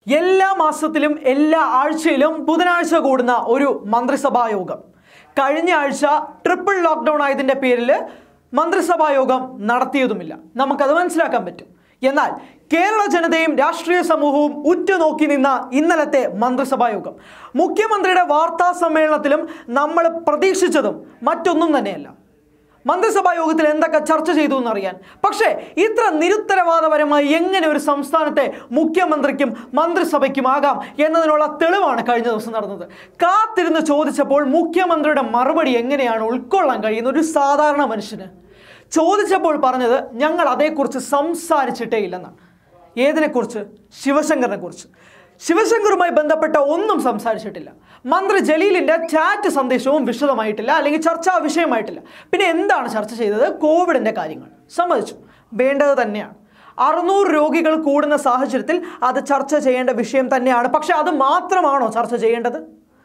എല്ലാ മാസത്തിലും എല്ലാ ആഴ്ചയിലും ബുധനാഴ്ച കൂടുന്ന ഒരു മന്ത്രിസഭാ യോഗം കഴിഞ്ഞ ആഴ്ച ട്രിപ്പിൾ ലോക്ക്ഡൗൺ ആയതിൻ്റെ പേരിൽ മന്ത്രിസഭാ യോഗം നടത്തിയതുമില്ല നമുക്കത് മനസ്സിലാക്കാൻ പറ്റും എന്നാൽ കേരള ജനതയും രാഷ്ട്രീയ സമൂഹവും ഉറ്റുനോക്കി നിന്ന ഇന്നലത്തെ മന്ത്രിസഭാ യോഗം മുഖ്യമന്ത്രിയുടെ വാർത്താ സമ്മേളനത്തിലും നമ്മൾ പ്രതീക്ഷിച്ചതും മറ്റൊന്നും തന്നെയല്ല മന്ത്രിസഭാ യോഗത്തിൽ എന്തൊക്കെ ചർച്ച ചെയ്തു എന്നറിയാൻ പക്ഷേ ഇത്ര നിരുത്തരവാദപരമായി എങ്ങനെ ഒരു സംസ്ഥാനത്തെ മുഖ്യമന്ത്രിക്കും മന്ത്രിസഭയ്ക്കും ആകാം എന്നതിനുള്ള തെളിവാണ് കഴിഞ്ഞ ദിവസം നടന്നത് കാത്തിരുന്ന് ചോദിച്ചപ്പോൾ മുഖ്യമന്ത്രിയുടെ മറുപടി എങ്ങനെയാണ് ഉൾക്കൊള്ളാൻ കഴിയുന്ന ഒരു സാധാരണ മനുഷ്യന് ചോദിച്ചപ്പോൾ പറഞ്ഞത് ഞങ്ങൾ അതേക്കുറിച്ച് സംസാരിച്ചിട്ടേ ഇല്ലെന്നാണ് ഏതിനെക്കുറിച്ച് ശിവശങ്കറിനെ കുറിച്ച് ശിവശങ്കറുമായി ബന്ധപ്പെട്ട ഒന്നും സംസാരിച്ചിട്ടില്ല മന്ത്രി ജലീലിന്റെ ചാറ്റ് സന്ദേശവും വിശദമായിട്ടില്ല അല്ലെങ്കിൽ ചർച്ചാ വിഷയമായിട്ടില്ല പിന്നെ എന്താണ് ചർച്ച ചെയ്തത് കോവിഡിന്റെ കാര്യങ്ങൾ സമ്മതിച്ചു വേണ്ടത് തന്നെയാണ് അറുന്നൂറ് രോഗികൾ കൂടുന്ന സാഹചര്യത്തിൽ അത് ചർച്ച ചെയ്യേണ്ട വിഷയം തന്നെയാണ് പക്ഷെ അത് മാത്രമാണോ ചർച്ച ചെയ്യേണ്ടത്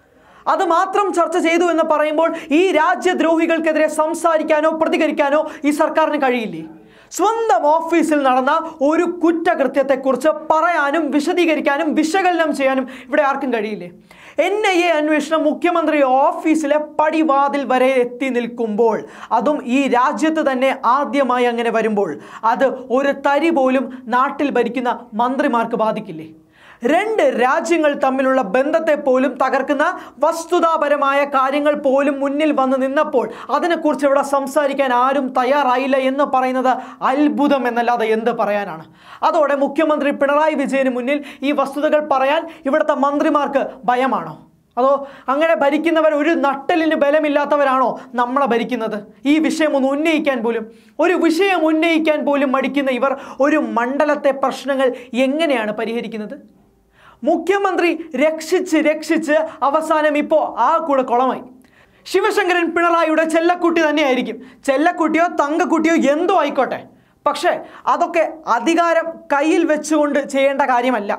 അത് മാത്രം ചർച്ച ചെയ്തു എന്ന് പറയുമ്പോൾ ഈ രാജ്യദ്രോഹികൾക്കെതിരെ സംസാരിക്കാനോ പ്രതികരിക്കാനോ ഈ സർക്കാരിന് കഴിയില്ലേ സ്വന്തം ഓഫീസിൽ നടന്ന ഒരു കുറ്റകൃത്യത്തെക്കുറിച്ച് പറയാനും വിശദീകരിക്കാനും വിശകലനം ചെയ്യാനും ഇവിടെ ആർക്കും കഴിയില്ലേ എൻ ഐ എ അന്വേഷണം മുഖ്യമന്ത്രി ഓഫീസിലെ പടിവാതിൽ വരെ എത്തി നിൽക്കുമ്പോൾ അതും ഈ രാജ്യത്ത് തന്നെ ആദ്യമായി അങ്ങനെ വരുമ്പോൾ അത് ഒരു തരി പോലും നാട്ടിൽ ഭരിക്കുന്ന മന്ത്രിമാർക്ക് ബാധിക്കില്ലേ രണ്ട് രാജ്യങ്ങൾ തമ്മിലുള്ള ബന്ധത്തെ പോലും തകർക്കുന്ന വസ്തുതാപരമായ കാര്യങ്ങൾ പോലും മുന്നിൽ വന്ന് നിന്നപ്പോൾ അതിനെക്കുറിച്ച് ഇവിടെ സംസാരിക്കാൻ ആരും തയ്യാറായില്ല എന്ന് പറയുന്നത് അത്ഭുതം എന്നല്ലാതെ എന്ത് പറയാനാണ് അതോടെ മുഖ്യമന്ത്രി പിണറായി വിജയന് മുന്നിൽ ഈ വസ്തുതകൾ പറയാൻ ഇവിടുത്തെ മന്ത്രിമാർക്ക് ഭയമാണോ അതോ അങ്ങനെ ഭരിക്കുന്നവർ ഒരു നട്ടലിന് ബലമില്ലാത്തവരാണോ നമ്മളെ ഭരിക്കുന്നത് ഈ വിഷയം ഒന്ന് ഉന്നയിക്കാൻ പോലും ഒരു വിഷയം ഉന്നയിക്കാൻ പോലും മടിക്കുന്ന ഇവർ ഒരു മണ്ഡലത്തെ പ്രശ്നങ്ങൾ എങ്ങനെയാണ് പരിഹരിക്കുന്നത് മുഖ്യമന്ത്രി രക്ഷിച്ച് രക്ഷിച്ച് അവസാനം ഇപ്പോൾ ആ കൂടെ കുളമായി ശിവശങ്കരൻ പിണറായിയുടെ ചെല്ലക്കുട്ടി തന്നെയായിരിക്കും ചെല്ലക്കുട്ടിയോ തങ്കക്കുട്ടിയോ എന്തോ ആയിക്കോട്ടെ പക്ഷേ അതൊക്കെ അധികാരം കയ്യിൽ വെച്ചുകൊണ്ട് ചെയ്യേണ്ട കാര്യമല്ല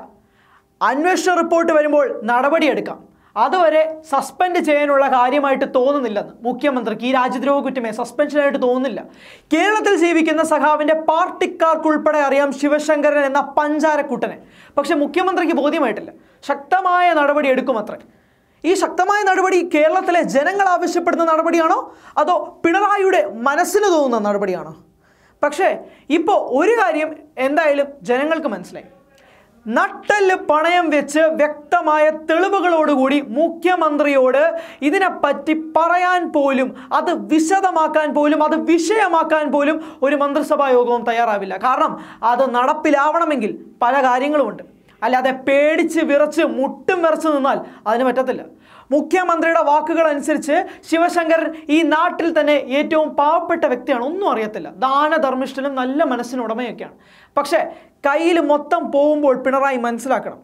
അന്വേഷണ റിപ്പോർട്ട് വരുമ്പോൾ നടപടിയെടുക്കാം അതുവരെ സസ്പെൻഡ് ചെയ്യാനുള്ള കാര്യമായിട്ട് തോന്നുന്നില്ലെന്ന് മുഖ്യമന്ത്രിക്ക് ഈ രാജ്യദ്രോഹ കുറ്റമേ സസ്പെൻഷനായിട്ട് തോന്നുന്നില്ല കേരളത്തിൽ ജീവിക്കുന്ന സഖാവിൻ്റെ പാർട്ടിക്കാർക്കുൾപ്പെടെ അറിയാം ശിവശങ്കരൻ എന്ന പഞ്ചാരക്കുട്ടനെ പക്ഷെ മുഖ്യമന്ത്രിക്ക് ബോധ്യമായിട്ടില്ല ശക്തമായ നടപടി എടുക്കുമത്രേ ഈ ശക്തമായ നടപടി കേരളത്തിലെ ജനങ്ങൾ ആവശ്യപ്പെടുന്ന നടപടിയാണോ അതോ പിണറായിയുടെ മനസ്സിന് തോന്നുന്ന നടപടിയാണോ പക്ഷേ ഇപ്പോൾ ഒരു കാര്യം എന്തായാലും ജനങ്ങൾക്ക് മനസ്സിലായി നട്ടല് പണയം വെച്ച് വ്യക്തമായ തെളിവുകളോടുകൂടി മുഖ്യമന്ത്രിയോട് ഇതിനെപ്പറ്റി പറയാൻ പോലും അത് വിശദമാക്കാൻ പോലും അത് വിഷയമാക്കാൻ പോലും ഒരു മന്ത്രിസഭാ യോഗവും തയ്യാറാവില്ല കാരണം അത് നടപ്പിലാവണമെങ്കിൽ പല കാര്യങ്ങളുമുണ്ട് അല്ലാതെ പേടിച്ച് വിറച്ച് മുട്ടും വിറച്ച് നിന്നാൽ അതിന് പറ്റത്തില്ല മുഖ്യമന്ത്രിയുടെ വാക്കുകൾ അനുസരിച്ച് ശിവശങ്കരൻ ഈ നാട്ടിൽ തന്നെ ഏറ്റവും പാവപ്പെട്ട വ്യക്തിയാണ് ഒന്നും അറിയത്തില്ല ദാനധർമ്മിഷ്ഠനും നല്ല മനസ്സിനുടമയൊക്കെയാണ് പക്ഷേ കയ്യിൽ മൊത്തം പോകുമ്പോൾ പിണറായി മനസ്സിലാക്കണം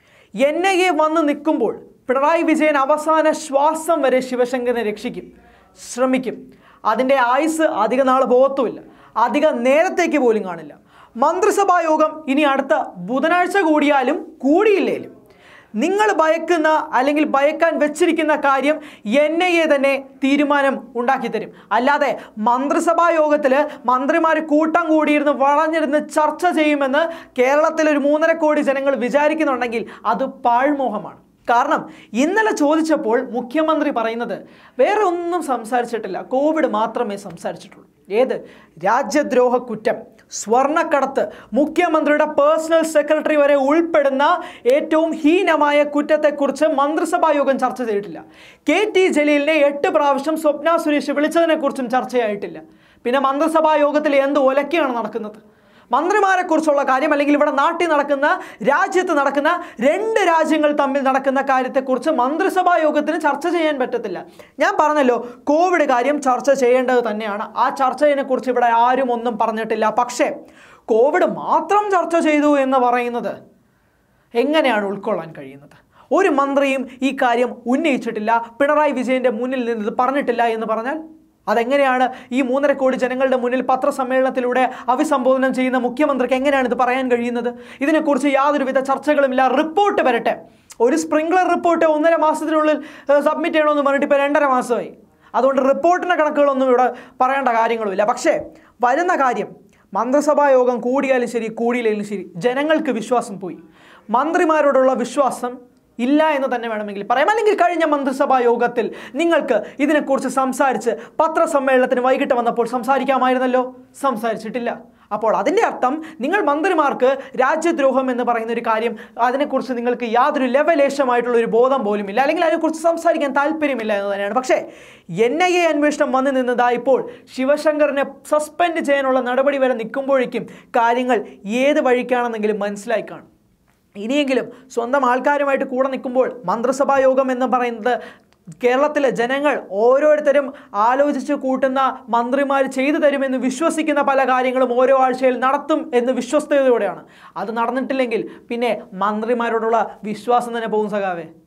എൻ ഐ എ വന്ന് നിൽക്കുമ്പോൾ പിണറായി വിജയൻ അവസാന ശ്വാസം വരെ ശിവശങ്കരനെ രക്ഷിക്കും ശ്രമിക്കും അതിൻ്റെ ആയുസ് അധിക നാൾ പോകത്തുമില്ല അധിക നേരത്തേക്ക് പോലും കാണില്ല മന്ത്രിസഭാ യോഗം ഇനി അടുത്ത ബുധനാഴ്ച കൂടിയാലും കൂടിയില്ലേലും നിങ്ങൾ ഭയക്കുന്ന അല്ലെങ്കിൽ ഭയക്കാൻ വെച്ചിരിക്കുന്ന കാര്യം എൻ ഐ എ തന്നെ തീരുമാനം ഉണ്ടാക്കി തരും അല്ലാതെ മന്ത്രിസഭാ യോഗത്തിൽ മന്ത്രിമാർ കൂട്ടം കൂടിയിരുന്ന് വളഞ്ഞിരുന്ന് ചർച്ച ചെയ്യുമെന്ന് കേരളത്തിൽ ഒരു മൂന്നര കോടി ജനങ്ങൾ വിചാരിക്കുന്നുണ്ടെങ്കിൽ അത് പാഴ്മോഹമാണ് കാരണം ഇന്നലെ ചോദിച്ചപ്പോൾ മുഖ്യമന്ത്രി പറയുന്നത് വേറെ ഒന്നും സംസാരിച്ചിട്ടില്ല കോവിഡ് മാത്രമേ സംസാരിച്ചിട്ടുള്ളൂ ഏത് രാജ്യദ്രോഹ കുറ്റം സ്വർണ്ണക്കടത്ത് മുഖ്യമന്ത്രിയുടെ പേഴ്സണൽ സെക്രട്ടറി വരെ ഉൾപ്പെടുന്ന ഏറ്റവും ഹീനമായ കുറ്റത്തെക്കുറിച്ച് മന്ത്രിസഭാ യോഗം ചർച്ച ചെയ്തിട്ടില്ല കെ ടി ജലീലിനെ എട്ട് പ്രാവശ്യം സ്വപ്ന സുരേഷ് വിളിച്ചതിനെക്കുറിച്ചും ചർച്ചയായിട്ടില്ല പിന്നെ മന്ത്രിസഭാ യോഗത്തിൽ എന്ത് ഒലക്കെയാണ് നടക്കുന്നത് മന്ത്രിമാരെ കുറിച്ചുള്ള കാര്യം അല്ലെങ്കിൽ ഇവിടെ നാട്ടിൽ നടക്കുന്ന രാജ്യത്ത് നടക്കുന്ന രണ്ട് രാജ്യങ്ങൾ തമ്മിൽ നടക്കുന്ന കാര്യത്തെക്കുറിച്ച് മന്ത്രിസഭാ യോഗത്തിന് ചർച്ച ചെയ്യാൻ പറ്റത്തില്ല ഞാൻ പറഞ്ഞല്ലോ കോവിഡ് കാര്യം ചർച്ച ചെയ്യേണ്ടത് തന്നെയാണ് ആ ചർച്ചയെ കുറിച്ച് ഇവിടെ ആരും ഒന്നും പറഞ്ഞിട്ടില്ല പക്ഷേ കോവിഡ് മാത്രം ചർച്ച ചെയ്തു എന്ന് പറയുന്നത് എങ്ങനെയാണ് ഉൾക്കൊള്ളാൻ കഴിയുന്നത് ഒരു മന്ത്രിയും ഈ കാര്യം ഉന്നയിച്ചിട്ടില്ല പിണറായി വിജയന്റെ മുന്നിൽ നിന്ന് ഇത് പറഞ്ഞിട്ടില്ല എന്ന് പറഞ്ഞാൽ അതെങ്ങനെയാണ് ഈ മൂന്നര കോടി ജനങ്ങളുടെ മുന്നിൽ പത്രസമ്മേളനത്തിലൂടെ അഭിസംബോധന ചെയ്യുന്ന മുഖ്യമന്ത്രിക്ക് എങ്ങനെയാണ് ഇത് പറയാൻ കഴിയുന്നത് ഇതിനെക്കുറിച്ച് യാതൊരുവിധ ചർച്ചകളുമില്ല റിപ്പോർട്ട് വരട്ടെ ഒരു സ്പ്രിംഗ്ലർ റിപ്പോർട്ട് ഒന്നര മാസത്തിനുള്ളിൽ സബ്മിറ്റ് ചെയ്യണമെന്ന് പറഞ്ഞിട്ട് ഇപ്പോൾ രണ്ടര മാസമായി അതുകൊണ്ട് റിപ്പോർട്ടിൻ്റെ കണക്കുകളൊന്നും ഇവിടെ പറയേണ്ട കാര്യങ്ങളുമില്ല പക്ഷേ വരുന്ന കാര്യം മന്ത്രിസഭാ യോഗം കൂടിയാലും ശരി കൂടിയില്ലെങ്കിലും ശരി ജനങ്ങൾക്ക് വിശ്വാസം പോയി മന്ത്രിമാരോടുള്ള വിശ്വാസം ഇല്ല എന്ന് തന്നെ വേണമെങ്കിൽ പറയാം അല്ലെങ്കിൽ കഴിഞ്ഞ മന്ത്രിസഭാ യോഗത്തിൽ നിങ്ങൾക്ക് ഇതിനെക്കുറിച്ച് സംസാരിച്ച് പത്രസമ്മേളനത്തിന് വൈകിട്ട് വന്നപ്പോൾ സംസാരിക്കാമായിരുന്നല്ലോ സംസാരിച്ചിട്ടില്ല അപ്പോൾ അതിൻ്റെ അർത്ഥം നിങ്ങൾ മന്ത്രിമാർക്ക് രാജ്യദ്രോഹം എന്ന് പറയുന്ന ഒരു കാര്യം അതിനെക്കുറിച്ച് നിങ്ങൾക്ക് യാതൊരു ലെവലേശമായിട്ടുള്ള ഒരു ബോധം പോലും ഇല്ല അല്ലെങ്കിൽ അതിനെക്കുറിച്ച് സംസാരിക്കാൻ താല്പര്യമില്ല എന്ന് തന്നെയാണ് പക്ഷേ എൻ ഐ എ അന്വേഷണം വന്നു നിന്നതാ ഇപ്പോൾ ശിവശങ്കറിനെ സസ്പെൻഡ് ചെയ്യാനുള്ള നടപടി വരെ നിൽക്കുമ്പോഴേക്കും കാര്യങ്ങൾ ഏത് വഴിക്കാണെന്നെങ്കിലും മനസ്സിലായി കാണും ഇനിയെങ്കിലും സ്വന്തം ആൾക്കാരുമായിട്ട് കൂടെ നിൽക്കുമ്പോൾ മന്ത്രിസഭാ യോഗം എന്ന് പറയുന്നത് കേരളത്തിലെ ജനങ്ങൾ ഓരോരുത്തരും ആലോചിച്ച് കൂട്ടുന്ന മന്ത്രിമാർ ചെയ്തു തരുമെന്ന് വിശ്വസിക്കുന്ന പല കാര്യങ്ങളും ഓരോ ആഴ്ചയിൽ നടത്തും എന്ന് വിശ്വസ്തയോടെയാണ് അത് നടന്നിട്ടില്ലെങ്കിൽ പിന്നെ മന്ത്രിമാരോടുള്ള വിശ്വാസം തന്നെ പോകും സഖാവേ